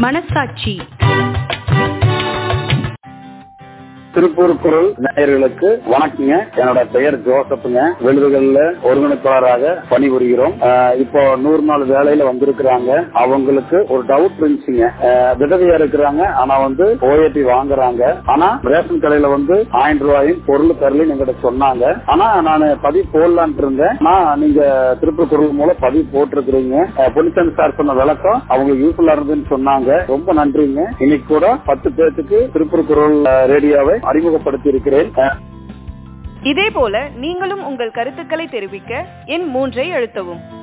மனசாட்சி திருப்பூர் குரல் நேயர்களுக்கு வணக்கங்க என்னோட பெயர் ஜோசப்புங்க விழுதுகள்ல ஒருங்கிணைப்பாளராக பணிபுரிகிறோம் ஆஹ் இப்போ நூறு நாள் வேலையில வந்திருக்கிறாங்க அவங்களுக்கு ஒரு டவுட் இருந்துச்சுங்க ஆஹ் விதவையா இருக்கிறாங்க ஆனா வந்து ஓஏபி வாங்குறாங்க ஆனா ரேஷன் கடையில வந்து ஆயிரம் ரூபாயும் பொருள் தரலன்னு எங்கிட்ட சொன்னாங்க ஆனா நான் பதிவு போடலான்ட்டு இருந்தேன் நான் நீங்க திருப்பூர் குரல் மூலம் பதிவு போட்டிருக்கிறீங்க பொலிசன் சார் சொன்ன விளக்கம் அவங்க யூஸ்ஃபுல்லா இருந்ததுன்னு சொன்னாங்க ரொம்ப நன்றிங்க இன்னைக்கு கூட பத்து பேர்த்துக்கு திருப்பூர் குரல் ஆஹ் ரேடியோவை அறிமுகப்படுத்தி இருக்கிறேன் இதே போல நீங்களும் உங்கள் கருத்துக்களை தெரிவிக்க எண் மூன்றை அழுத்தவும்